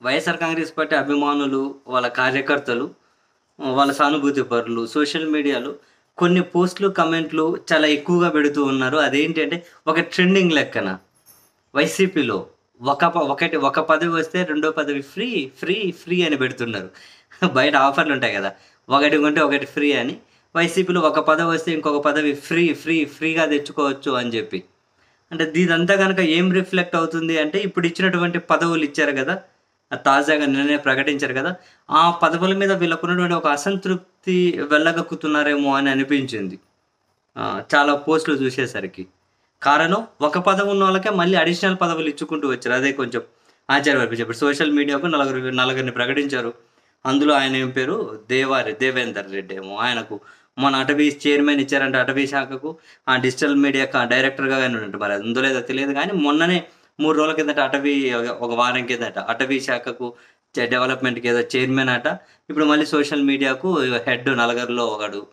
YSR Congress party అభిమానులు వాళ్ళ కార్యకర్తలు వాళ్ళ సానుభూతి పరులు సోషల్ మీడియాలో కొన్ని పోస్టులు కమెంట్లు చాలా ఎక్కువగా పెడుతూ ఉన్నారు అదేంటి అంటే ఒక ట్రెండింగ్ లెక్కన వైసీపీలో ఒక ప- ఒకటి ఒక పదవి వస్తే రెండో పదవి ఫ్రీ ఫ్రీ ఫ్రీ అని పెడుతున్నారు బయట ఆఫర్లు ఉంటాయి కదా ఒకటి కొంటే ఒకటి ఫ్రీ అని వైసీపీలో ఒక పదవి వస్తే ఇంకొక పదవి ఫ్రీ ఫ్రీ ఫ్రీగా తెచ్చుకోవచ్చు అని చెప్పి అంటే ఇదంతా కనుక ఏం రిఫ్లెక్ట్ అవుతుంది అంటే ఇప్పుడు ఇచ్చినటువంటి పదవులు ఇచ్చారు కదా ఆ తాజాగా నిన్నే ప్రకటించారు కదా ఆ పదవుల మీద వీళ్ళకున్నటువంటి ఒక అసంతృప్తి వెళ్ళగక్కుతున్నారేమో అని అనిపించింది ఆ, చాలా పోస్టులు చూసేసరికి కారణం ఒక పదవి ఉన్న వాళ్ళకే మళ్ళీ అడిషనల్ పదవులు ఇచ్చుకుంటూ వచ్చారు అదే కొంచెం ఆశ్చర్యపరిపించారు ఇప్పుడు సోషల్ మీడియాకు నలుగురు నలుగురిని ప్రకటించారు అందులో ఆయన ఏం పేరు దేవారి దేవేందర్ రెడ్డి ఏమో ఆయనకు మన అటవీ చైర్మన్ ఇచ్చారంటే అటవీ శాఖకు ఆ డిజిటల్ మీడియా డైరెక్టర్గా కానీ ఉన్నట్టు మరి అది ఉందో లేదో తెలియదు కానీ మొన్ననే మూడు రోజుల కిందట అటవీ ఒక- ఒక వారం కిందట అటవీ శాఖకు చే- డెవలప్మెంట్కి ఏదో చైర్మన్ అట ఇప్పుడు మళ్ళీ సోషల్ మీడియాకు హెడ్ నలుగురిలో ఒకడు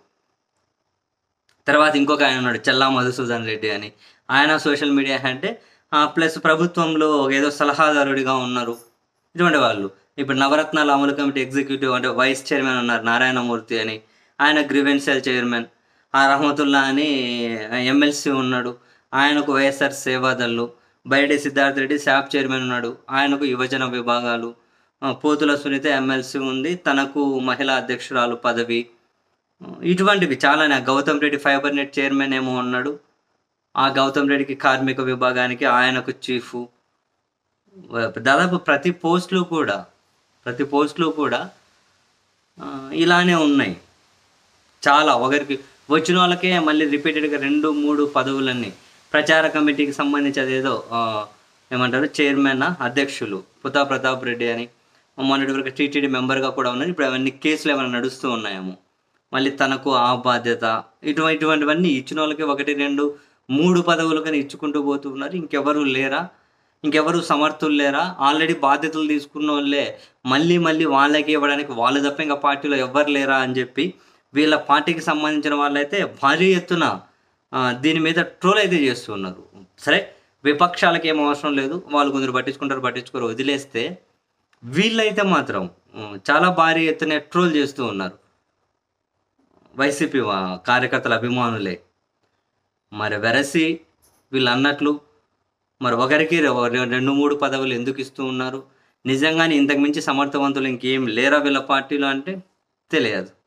తర్వాత ఇంకొక ఆయన ఉన్నాడు చెల్లా మధుసూదన్ రెడ్డి అని ఆయన సోషల్ మీడియా అంటే ప్లస్ ప్రభుత్వంలో ఏదో సలహాదారుడిగా ఉన్నారు ఇటువంటి వాళ్ళు ఇప్పుడు నవరత్నాల అమలు కమిటీ ఎగ్జిక్యూటివ్ అంటే వైస్ చైర్మన్ ఉన్నారు నారాయణమూర్తి అని ఆయన గ్రివెన్షియల్ చైర్మన్ ఆ రహమతుల్లా అని ఎమ్మెల్సీ ఉన్నాడు ఆయనకు వైఎస్ఆర్ సేవాదళ్ళు బయటి సిద్ధార్థ రెడ్డి శాప్ చైర్మన్ ఉన్నాడు ఆయనకు యువజన విభాగాలు ఆ, పోతుల సునీత ఎమ్మెల్సీ ఉంది తనకు మహిళా అధ్యక్షురాలు పదవి ఇటువంటివి చాలానే Goutham Reddy fiber net chairman ఏమో ఉన్నాడు ఆ గౌతమ్ రెడ్డికి కార్మిక విభాగానికి ఆయనకు చీఫ్ దాదాపు ప్రతి పోస్టులు కూడా ప్రతి పోస్టులు కూడా ఆ, ఇలానే ఉన్నాయి చాలా ఒకరికి వచ్చిన వాళ్ళకే మళ్ళీ రిపీటెడ్గా రెండు మూడు పదవులన్నీ ప్రచార కమిటీకి సంబంధించి అదేదో ఆ, ఏమంటారు చైర్మన్ అధ్యక్షులు పుతా ప్రతాప్ రెడ్డి అని మొన్నటి వరకు టీటీడీ మెంబర్గా కూడా ఉన్నారు ఇప్పుడు అవన్నీ కేసులు ఏమైనా నడుస్తూ ఉన్నాయేమో మళ్ళీ తనకు ఆ బాధ్యత ఇటువంటి ఇటువంటివన్నీ ఇచ్చిన వాళ్ళకి ఒకటి రెండు మూడు పదవులు కానీ ఇచ్చుకుంటూ పోతూ ఉన్నారు ఇంకెవరు లేరా ఇంకెవరు సమర్థులు లేరా ఆల్రెడీ బాధ్యతలు తీసుకున్న వాళ్ళే మళ్ళీ మళ్ళీ వాళ్ళకి ఇవ్వడానికి వాళ్ళు తప్ప ఇంకా పార్టీలో ఎవ్వరు లేరా అని చెప్పి వీళ్ళ పార్టీకి సంబంధించిన వాళ్ళైతే భారీ ఎత్తున ఆ, దీని మీద ట్రోల్ అయితే చేస్తున్నారు సరే విపక్షాలకి ఏం అవసరం లేదు వాళ్ళు కొందరు పట్టించుకుంటారు పట్టించుకోరు వదిలేస్తే వీళ్ళైతే మాత్రం ఉమ్, చాలా భారీ ఎత్తున ట్రోల్ చేస్తూ ఉన్నారు వైసీపీ వా- కార్యకర్తల అభిమానులే మరి వెరసి వీళ్ళు అన్నట్లు మరి ఒకరికి రె- రెండు మూడు పదవులు ఎందుకు ఇస్తూ ఉన్నారు నిజంగానే ఇంతకు మించి సమర్థవంతులు ఇంకేం లేరా వీళ్ళ పార్టీలో అంటే తెలియదు